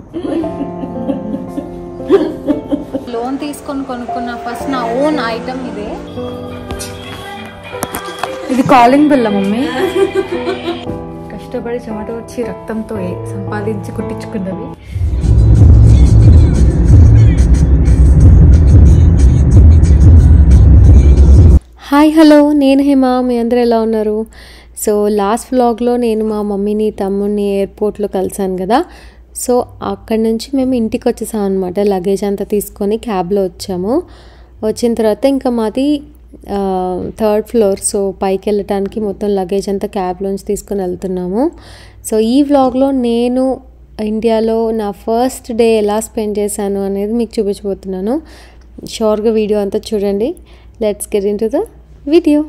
Loan తీసుకొని కొనుక్కున్న first నా ఓన్ ఐటమ్ ఇదే ఇది కాలింగ్ బిల్ల మమ్మీ కష్టపడి చెమట వచ్చి రక్తంతో ఏ- సంపాదించి కుట్టించుకున్నవి హాయ్ హలో నేను హేమ మీ అందరూ ఎలా ఉన్నారు సో లాస్ట్ వ్లాగ్లో నేను మా మమ్మీని తమ్ముడిని ఎయిర్పోర్ట్లో కలిసాను కదా సో అక్కడి నుంచి మేము ఇంటికి వచ్చేసాం అనమాట లగేజ్ అంతా తీసుకొని క్యాబ్లో వచ్చాము వచ్చిన తర్వాత ఇంకా మాది థర్డ్ ఫ్లోర్ సో పైకి వెళ్ళటానికి మొత్తం లగేజ్ అంతా క్యాబ్లోంచి తీసుకొని వెళ్తున్నాము సో ఈ వ్లాగ్లో నేను ఇండియాలో నా ఫస్ట్ డే ఎలా స్పెండ్ చేశాను అనేది మీకు చూపించబోతున్నాను షోర్గా వీడియో అంతా చూడండి let's get into the video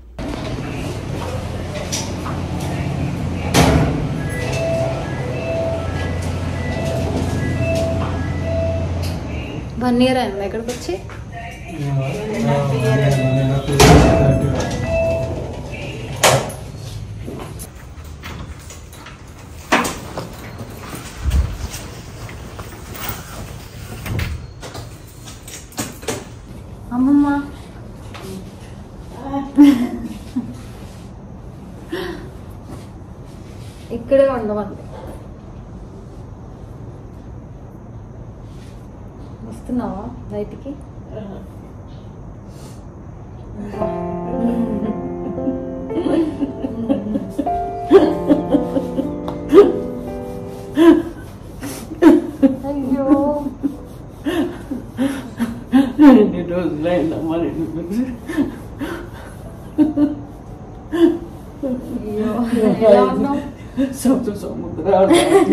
one year అయింది ఎక్కడికి వచ్చి అమ్మమ్మ ఇక్కడే ఉండమంది వస్తున్నావా బయటికి అయ్యో ఎన్ని రోజులైందమ్మా నేను అయ్యో ఎలా ఉన్నావు సముద్ర సముద్రాలు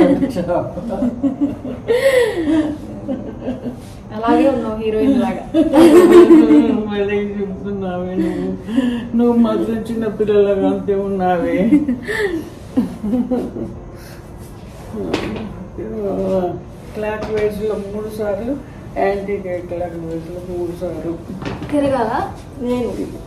అలాగే ఉన్నావు హీరోయిన్ లాగా మళ్ళీ చెప్తున్నావే నువ్వు నువ్వు మాత్రం చిన్న పిల్లలుగా అంతే ఉన్నావే క్లాక్ వైజ్ లో మూడు సార్లు యాంటీ క్లాక్ వైజ్ లో మూడు సార్లు తిరగాలా నేను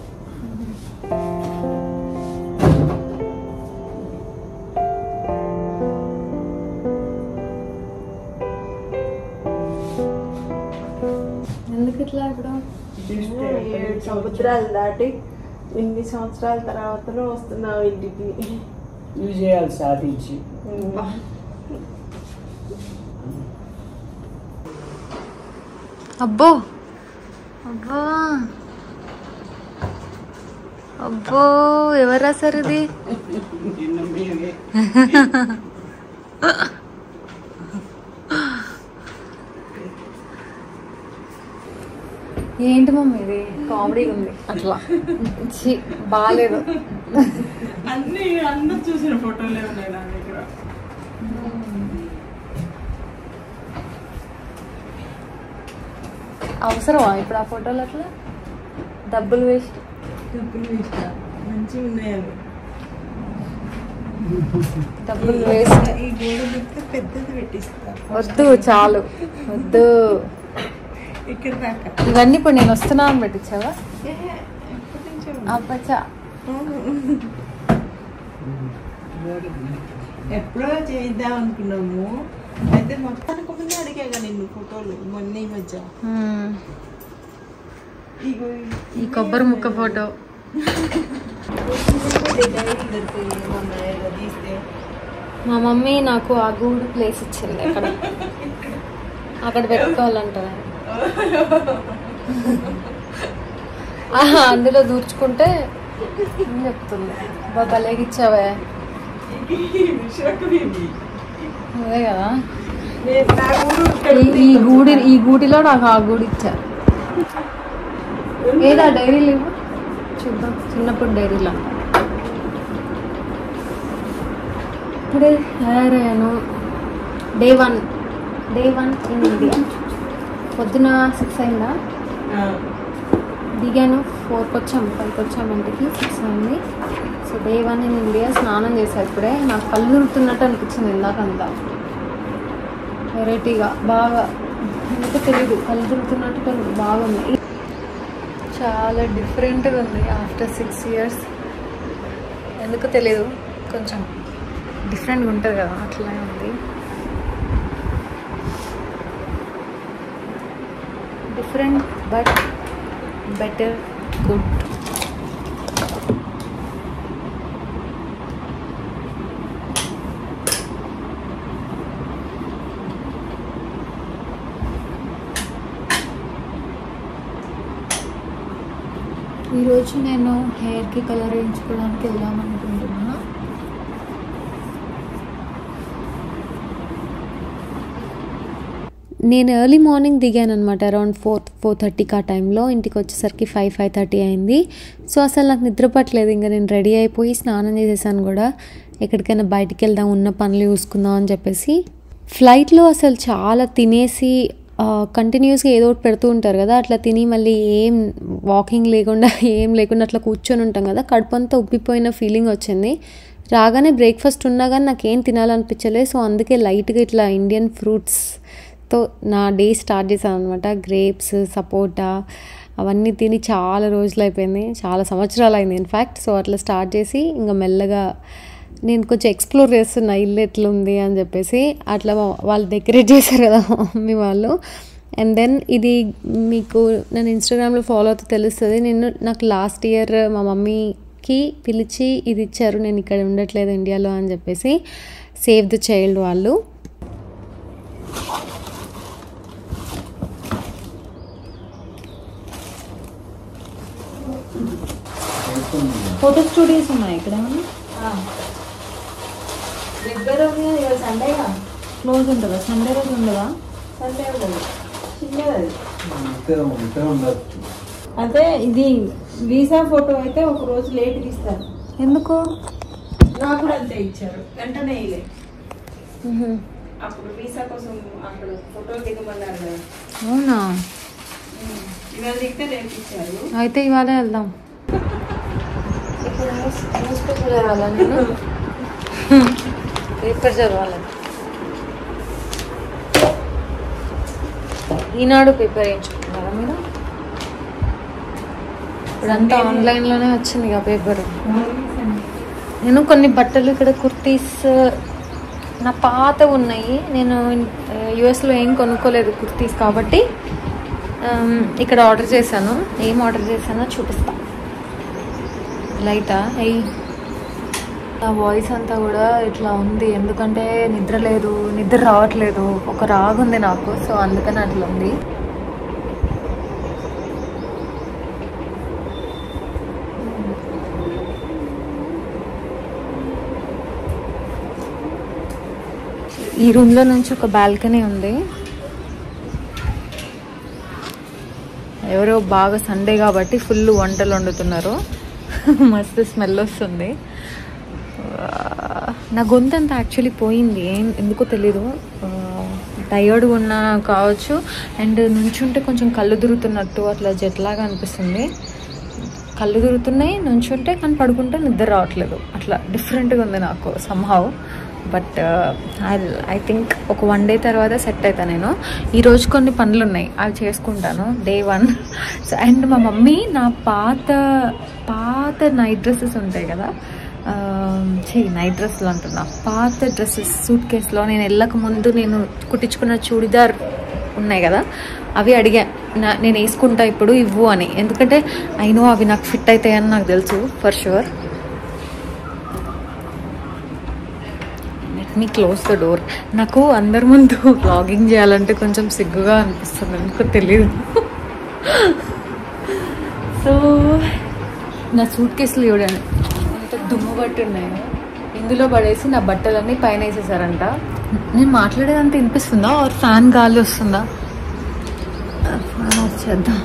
ఎందుకు ఇట్లా ఇప్పుడు ఏడు సముద్రాలు దాటి ఇన్ని సంవత్సరాల తర్వాత వస్తున్నావు ఇంటికి విజయాలు సాధించి అబ్బో అబ్బో అబ్బో ఎవరు రాశారు ఇది నిన్న మీరే ఏంటి మమ్మీ ఇది కామెడీగా ఉంది అట్లా ఛీ, బాగాలేదు అన్ని అందరు చూసిన ఫోటోలే ఉన్నాయి నా దగ్గర అవసరమా ఇప్పుడు ఆ ఫోటోలు అట్లా డబ్బులు వేస్ట్ డబ్బులు ఇష్ట మంచిగా ఉన్నాయని డబ్బులు వేస్ట్ ఈ గోడ పెడితే పెద్దది పెట్టిస్తా వద్దు చాలు వద్దు ఇక్కడ దాకా ఇవన్నీ ఇప్పుడు నేను వస్తున్నా అని పెట్టించావా ఏహే, ఎప్పటి నుంచో ఉంది. అబ్బచ్చా ఎప్పుడో చేద్దాం అనుకున్నాము అయితే మొత్తానికి ముందే అడిగాగా నిన్ను ఫోటోలు మొన్న ఈ మధ్య హ్మ్. ఇగో ఈ కొబ్బరి ముక్క ఫోటో డైరీ దొరుకుతాయి మొన్న ఏదో తీస్తే మా మమ్మీ నాకు ఆ గూడు ప్లేస్ ఇచ్చింది అక్కడ అక్కడ పెట్టుకోవాలంట ఆహా, అందులో దూర్చుకుంటే ఏం చెప్తుంది బా భలేగా ఇచ్చావే అదే కదా నేను నా ఊరు ఇక్కడ ఈ- ఈ గూడి ఈ గూటిలో నాకు ఆ గూడి ఇచ్చారు ఏదా డైరీ లేవు చూద్దాం చిన్నప్పుడు డైరీలో ఇప్పుడే తయారయ్యాను day one day one in India పొద్దున సిక్స్ అయిందా ఆ, దిగాను ఫోర్కి వచ్చాం ఫైవ్కి వచ్చాం ఇంటికి సిక్స్ అయింది so day one in India స్నానం చేసా ఇప్పుడే నాకు కళ్ళు తిరుగుతున్నట్టు అనిపించింది ఇందాకంతా వెరైటీగా బాగా ఎందుకో తెలియదు కళ్ళు తిరుగుతున్నట్టు కొన్ని బాగుంది చాలా డిఫరెంట్గా ఉంది ఆఫ్టర్ సిక్స్ ఇయర్స్ ఎందుకో తెలియదు కొంచెం డిఫరెంట్గా ఉంటుంది కదా అట్లనే ఉంది డిఫరెంట్ బట్ బెటర్ గుడ్ ఈరోజు నేను హెయిర్కి కలర్ వేయించుకోవడానికి వెళ్దాం అనుకుంటున్నా నేను ఎర్లీ మార్నింగ్ దిగాను అనమాట అరౌండ్ ఫోర్ ఫోర్ థర్టీకి ఆ టైంలో ఇంటికి వచ్చేసరికి ఫైవ్ ఫైవ్ థర్టీ అయింది సో అసలు నాకు నిద్ర పట్టలేదు ఇంకా నేను రెడీ అయిపోయి స్నానం చేసేసాను కూడా ఎక్కడికైనా బయటికి వెళ్దాం ఉన్న పనులు చూసుకుందాం అని చెప్పేసి ఫ్లైట్లో అసలు చాలా తినేసి కంటిన్యూస్గా ఏదో ఒకటి పెడుతూ ఉంటారు కదా అట్లా తిని మళ్ళీ ఏం వాకింగ్ లేకుండా ఏం లేకుండా అట్లా కూర్చొని ఉంటాం కదా కడుపు అంతా ఉబ్బిపోయిన ఫీలింగ్ వచ్చింది రాగానే బ్రేక్ఫాస్ట్ ఉన్నా కానీ నాకేం తినాలనిపించలేదు సో అందుకే లైట్గా ఇట్లా ఇండియన్ ఫ్రూట్స్తో నా డే స్టార్ట్ చేశాను అనమాట గ్రేప్స్ సపోటా అవన్నీ తిని చాలా రోజులు అయిపోయింది చాలా సంవత్సరాలు అయింది ఇన్ఫ్యాక్ట్ సో అట్లా స్టార్ట్ చేసి ఇంకా మెల్లగా నేను కొంచెం ఎక్స్ప్లోర్ చేస్తున్నా ఇల్లు ఎట్లుంది అని చెప్పేసి అట్లా వా- వాళ్ళు డెకరేట్ చేశారు కదా మా మమ్మీ వాళ్ళు అండ్ దెన్ ఇది మీకు నేను ఇన్స్టాగ్రామ్లో ఫాలో అవుతూ తెలుస్తుంది నేను నాకు లాస్ట్ ఇయర్ మా మమ్మీకి పిలిచి ఇది ఇచ్చారు నేను ఇక్కడ ఉండట్లేదు ఇండియాలో అని చెప్పేసి సేవ్ ద చైల్డ్ వాళ్ళు ఫోటో స్టూడియోస్ ఉన్నాయి ఇక్కడ ఏమన్నా దగ్గర ఉంది ఇవాళ సండేగా క్లోజ్ ఉంటుందా సండే రోజు ఉండదా సండే ఉండదు చిన్నది అది ఇద్దరు ఇద్దరు ఉండొచ్చు అదే ఇది వీసా ఫోటో అయితే ఒక రోజు లేట్ ఇస్తారు ఎందుకు నాకు కూడా అంతే ఇచ్చారు వెంటనే ఇలే అప్పుడు వీసా కోసం అక్కడ ఫోటో దిగమన్నారు కదా అవునా ఇవాళ దిగితే రేపు ఇచ్చారు అయితే ఇవాళ వెళ్దాం ఇప్పుడు న్యూస్ న్యూస్ పేపర్ చదవాలా నేను పేపర్ చదవాలి ఈనాడు పేపర్ వేయించుకుంటున్నారా మీరు ఇప్పుడంతా ఆన్లైన్లోనే వచ్చింది ఇక పేపర్ నేను కొన్ని బట్టలు ఇక్కడ కుర్తీస్ నా పాత ఉన్నాయి నేను యుఎస్లో ఏం కొనుక్కోలేదు కుర్తీస్ కాబట్టి ఆమ్, ఇక్కడ ఆర్డర్ చేశాను ఏం ఆర్డర్ చేశానో చూపిస్తా లైటా ఎయ్ నా వాయిస్ అంతా కూడా ఇట్లా ఉంది ఎందుకంటే నిద్ర లేదు నిద్ర రావట్లేదు ఒక రాగుంది నాకు సో అందుకని అట్లా ఉంది ఈ రూమ్లో నుంచి ఒక బాల్కనీ ఉంది ఎవరో బాగా సండే కాబట్టి ఫుల్ వంటలు వండుతున్నారు మస్తు స్మెల్ వస్తుంది ఆ, నా గొంతు అంతా యాక్చువల్లీ పోయింది ఏం ఎందుకో తెలీదు టయర్డ్గా ఉన్నా కావచ్చు అండ్ నుంచుంటే కొంచెం కళ్ళు తిరుగుతున్నట్టు అట్లా జెట్లాగా అనిపిస్తుంది కళ్ళు తిరుగుతున్నాయి నుంచుంటే కానీ పడుకుంటే నిద్ర రావట్లేదు అట్లా డిఫరెంట్గా ఉంది నాకు somehow but I I think ఒక వన్ డే తర్వాత సెట్ అవుతా నేను ఈరోజు కొన్ని పనులు ఉన్నాయి అవి చేసుకుంటాను డే వన్ అండ్ మా మమ్మీ నా పాత పాత నైట్ డ్రెస్సెస్ ఉంటాయి కదా చీ నైట్ డ్రెస్సులు అంటున్నా పాత డ్రెస్సెస్ సూట్ కేసులో నేను వెళ్ళక ముందు నేను కుట్టించుకున్న చూడిదార్ ఉన్నాయి కదా అవి అడిగా నా నేను వేసుకుంటా ఇప్పుడు ఇవ్వు అని ఎందుకంటే అయినో అవి నాకు ఫిట్ అవుతాయని నాకు తెలుసు for sure let me close the door నాకు అందరి ముందు వ్లాగింగ్ చేయాలంటే కొంచెం సిగ్గుగా అనిపిస్తుంది ఎందుకో తెలియదు సో నా సూట్ కేసులు చూడండి ఎంత దుమ్ము పట్టి ఉన్నాయో ఇందులో పడేసి నా బట్టలన్నీ పైన వేసేసారంట నేను మాట్లాడేదంత వినిపిస్తుందా ఆర్ ఫ్యాన్ గాలి వస్తుందా ఫ్యాన్ ఆఫ్ చేద్దాం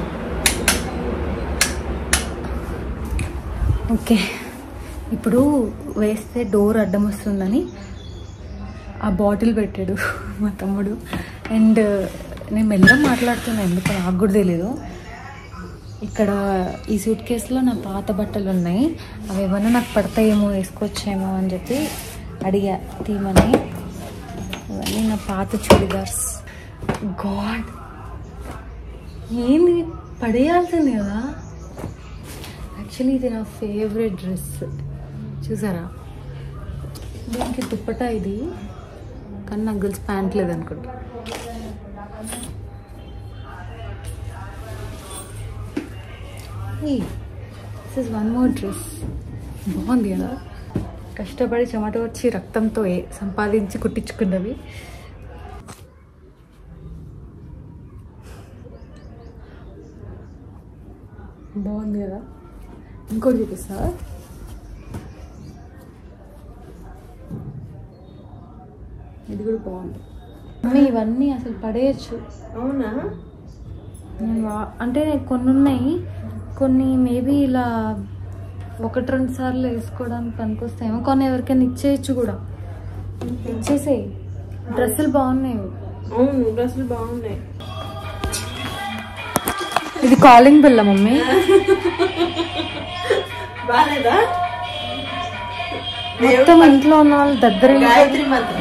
ఓకే ఇప్పుడు వేస్తే డోర్ అడ్డం వస్తుందని ఆ బాటిల్ పెట్టాడు మా తమ్ముడు అండ్ నేను మెల్లగా మాట్లాడుతున్నా ఎందుకు నాకు కూడా తెలీదు ఇక్కడ ఈ సూట్ కేసులో నా పాత బట్టలు ఉన్నాయి అవి ఏమన్నా నాకు పడతాయేమో వేసుకోవచ్చేమో అని చెప్పి అడిగా తీమని ఇవన్నీ నా పాత చూడిదార్స్ గాడ్ ఏంది పడేయాల్సింది కదా యాక్చువల్లీ ఇది నా ఫేవరెట్ డ్రెస్ చూసారా దీనికి దుప్పటా ఇది కానీ నాకు తెలిసి ప్యాంట్ లేదనుకుంటా this is one more dress బాగుంది కదా కష్టపడి చెమట వచ్చి రక్తంతో ఏ- సంపాదించి కుట్టించుకున్నవి బాగుంది కదా ఇంకోటి చూపిస్తా ఇది కూడా బాగుంది మమ్మీ ఇవన్నీ అసలు పడేయచ్చు అవునా నేను వా- అంటే కొన్ని ఉన్నాయి కొన్ని మేబీ ఇలా ఒకటి రెండు సార్లు వేసుకోవడానికి పనికొస్తాయేమో కొన్ని ఎవరికైనా ఇచ్చేయచ్చు కూడా ఇచ్చేసేయి డ్రెస్సులు బాగున్నాయి అవును డ్రెస్సులు బాగున్నాయి ఇది కాలింగ్ బిల్ల మమ్మీ బాగాలేదా మొత్తం ఇంట్లో ఉన్న వాళ్ళు దగ్గర గాయత్రి మంత్రం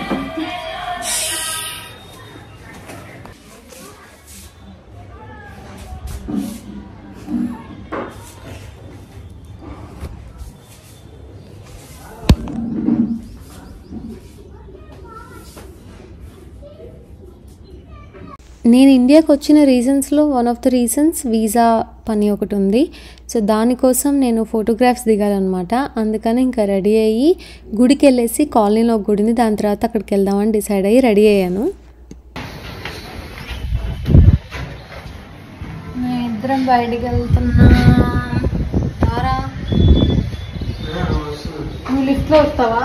నేను ఇండియాకి వచ్చిన రీజన్స్లో one of the reasons visa పని ఒకటి ఉంది సో దానికోసం నేను ఫోటోగ్రాఫ్స్ దిగాలన్నమాట అందుకని ఇంకా రెడీ అయ్యి గుడికి వెళ్ళేసి కాలనీలో ఒక గుడిని దాని తర్వాత అక్కడికి వెళ్దామని డిసైడ్ అయ్యి రెడీ అయ్యాను మేము ఇద్దరం బయటికి వెళ్తున్నా రారా నువ్వు లిఫ్ట్లో వస్తావా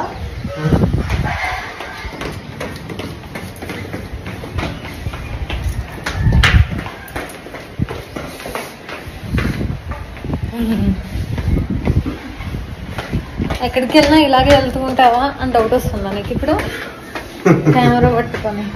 ఎక్కడికి వెళ్ళినా ఇలాగే వెళ్తూ ఉంటావా అని డౌట్ వస్తుందా నీకు ఇప్పుడు కెమెరా పట్టుకొని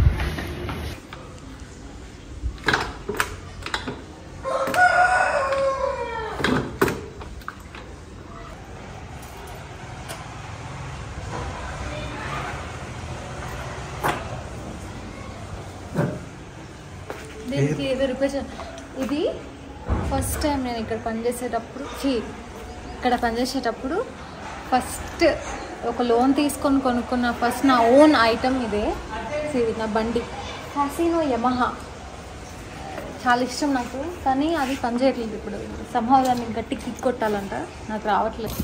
దీనికి ఇది రిపేర్ చే- ఇది ఫస్ట్ టైం నేను ఇక్కడ పనిచేసేటప్పుడు ఛీ, ఇక్కడ పనిచేసేటప్పుడు ఫస్ట్ ఒక లోన్ తీసుకొని కొనుక్కున్న ఫస్ట్ నా ఓన్ ఐటమ్ ఇదే సో ఇది నా బండి హసీనో యమహా చాలా ఇష్టం నాకు కానీ అది పనిచేయట్లేదు ఇప్పుడు సంభవ దాన్ని గట్టి కిక్ కొట్టాలంట నాకు రావట్లేదు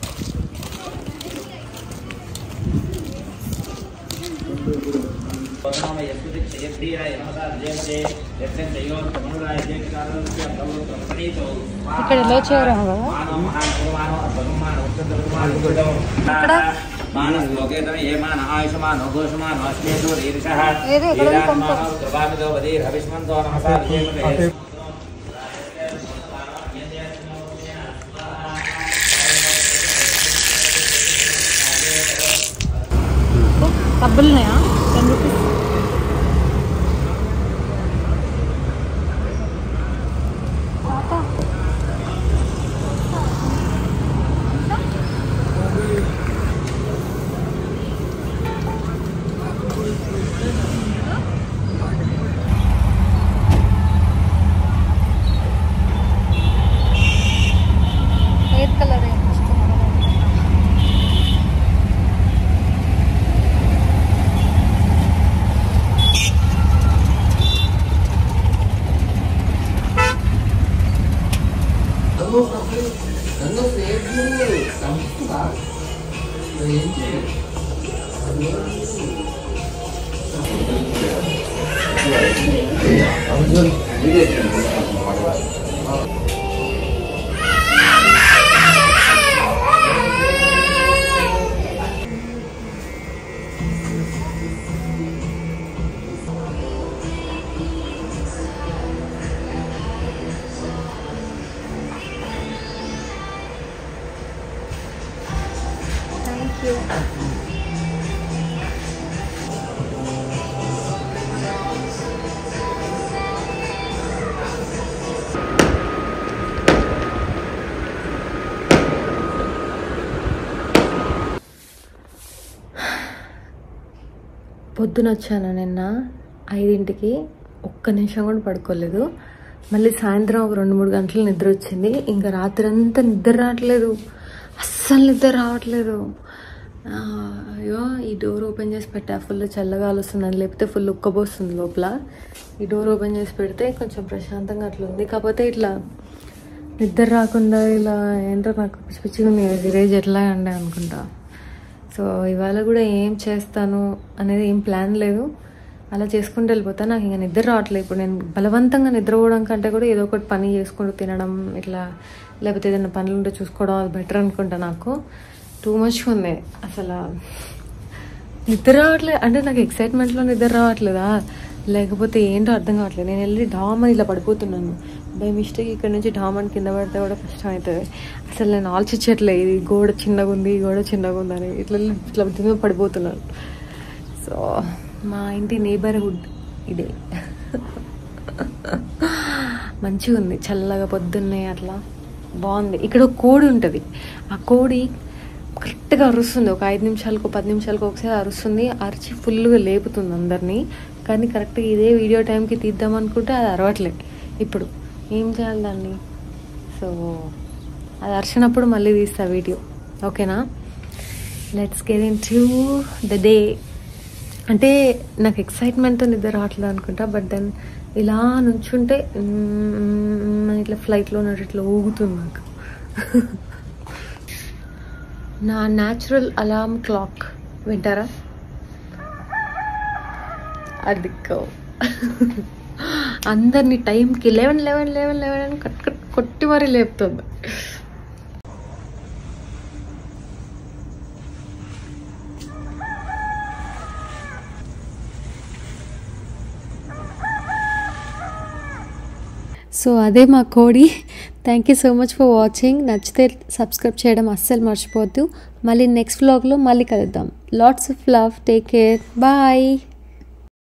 ఇక్కడ ఎలా చేయడం కదా ఇక్కడ మానశ్లోకేతన ఏ మాన ఆయుషమానో ఘోషమానో అశ్వేతో రీర్షః ఏదో ఎక్కడో ఈరాన్మానో పంపు. కృపామితో వదీర్హవిష్మంతో నమసా విజయమతే డబ్బులు ఉన్నాయా టెన్ రూపీస్ హెయిర్ కలర్ ఏం ఇష్టం థ్యాంక్ యూ పొద్దున వచ్చాను నిన్న ఐదింటికి ఒక్క నిమిషం కూడా పడుకోలేదు మళ్ళీ సాయంత్రం ఒక రెండు మూడు గంటలు నిద్ర వచ్చింది ఇంకా రాత్రి అంతా నిద్ర రావట్లేదు అస్సలు నిద్ర రావట్లేదు ఆ, అయ్యో ఈ డోర్ ఓపెన్ చేసి పెట్టా ఫుల్ చల్లగాలి వస్తుందని లేకపోతే ఫుల్ ఉక్కబోస్తుంది లోపల ఈ డోర్ ఓపెన్ చేసి పెడితే కొంచెం ప్రశాంతంగా అట్లా ఉంది కాకపోతే ఇట్లా నిద్ర రాకుండా ఇలా ఏంటో నాకు పిచ్చి పిచ్చిగా ఉంది ఈరోజు ఎట్లా ఉండే అనుకుంటా సో ఇవాళ కూడా ఏం చేస్తాను అనేది ఏం ప్లాన్ లేదు అలా చేసుకుంటూ వెళ్ళిపోతా నాకు ఇంకా నిద్ర రావట్లేదు ఇప్పుడు నేను బలవంతంగా నిద్రపోవడం కంటే కూడా ఏదో ఒకటి పని చేసుకుంటూ తినడం ఇట్లా లేకపోతే ఏదైనా పనులు ఉంటే చూసుకోవడం అది బెటర్ అనుకుంటా నాకు టూ మచ్ ఉంది అసలు నిద్ర రావట్లేదు అంటే నాకు ఎక్సైట్మెంట్లో నిద్ర రావట్లేదా లేకపోతే ఏంటో అర్థం కావట్లేదు నేను వెళ్ళి డామ్ అని ఇట్లా పడిపోతున్నాను బై మిస్టేక్ ఇక్కడ నుంచి డామ్ అని కింద పడితే కూడా కష్టం అవుతుంది అసలు నేను ఆలోచించట్లే ఇది గోడ చిన్నగా ఉంది ఈ గోడ చిన్నగా ఉంది అని ఇట్లా ఇట్లా దిమ్మ పడిపోతున్నాను సో మా ఇంటి నేబర్హుడ్ ఇదే మంచిగా ఉంది చల్లగా పొద్దున్నే అట్లా బాగుంది ఇక్కడ ఒక కోడి ఉంటుంది ఆ కోడి కరెక్ట్గా అరుస్తుంది ఒక ఐదు నిమిషాలకు పది నిమిషాలకు ఒకసారి అరుస్తుంది అరిచి ఫుల్గా లేపుతుంది అందరినీ కానీ కరెక్ట్గా ఇదే వీడియో టైంకి తీద్దాం అనుకుంటే అది అరవట్లే ఇప్పుడు ఏం చేయాలి దాన్ని సో అది అరిచినప్పుడు మళ్ళీ తీస్తా వీడియో ఓకేనా let's get into the day అంటే నాకు ఎక్సైట్మెంట్తో నిద్ర రావట్లేదు అనుకుంటా బట్ దెన్ ఇలా నుంచుంటే మ్మ్, ఇట్లా ఫ్లైట్లో ఉన్నట్టు ఇట్లా ఊగుతుంది నాకు నా న్యాచురల్ అలారం క్లాక్ వింటారా అదిక్కో అందరినీ టైంకి లెవెన్ లెవెన్ లెవెన్ లెవెన్ అని కట్ కట్ కొట్టి మరీ లేపుతుంది సో అదే మా కోడి thank you so much for watching నచ్చితే సబ్స్క్రైబ్ చేయడం అస్సలు మర్చిపోవద్దు మళ్ళీ నెక్స్ట్ వ్లాగ్లో మళ్ళీ కలుద్దాం lots of love take care bye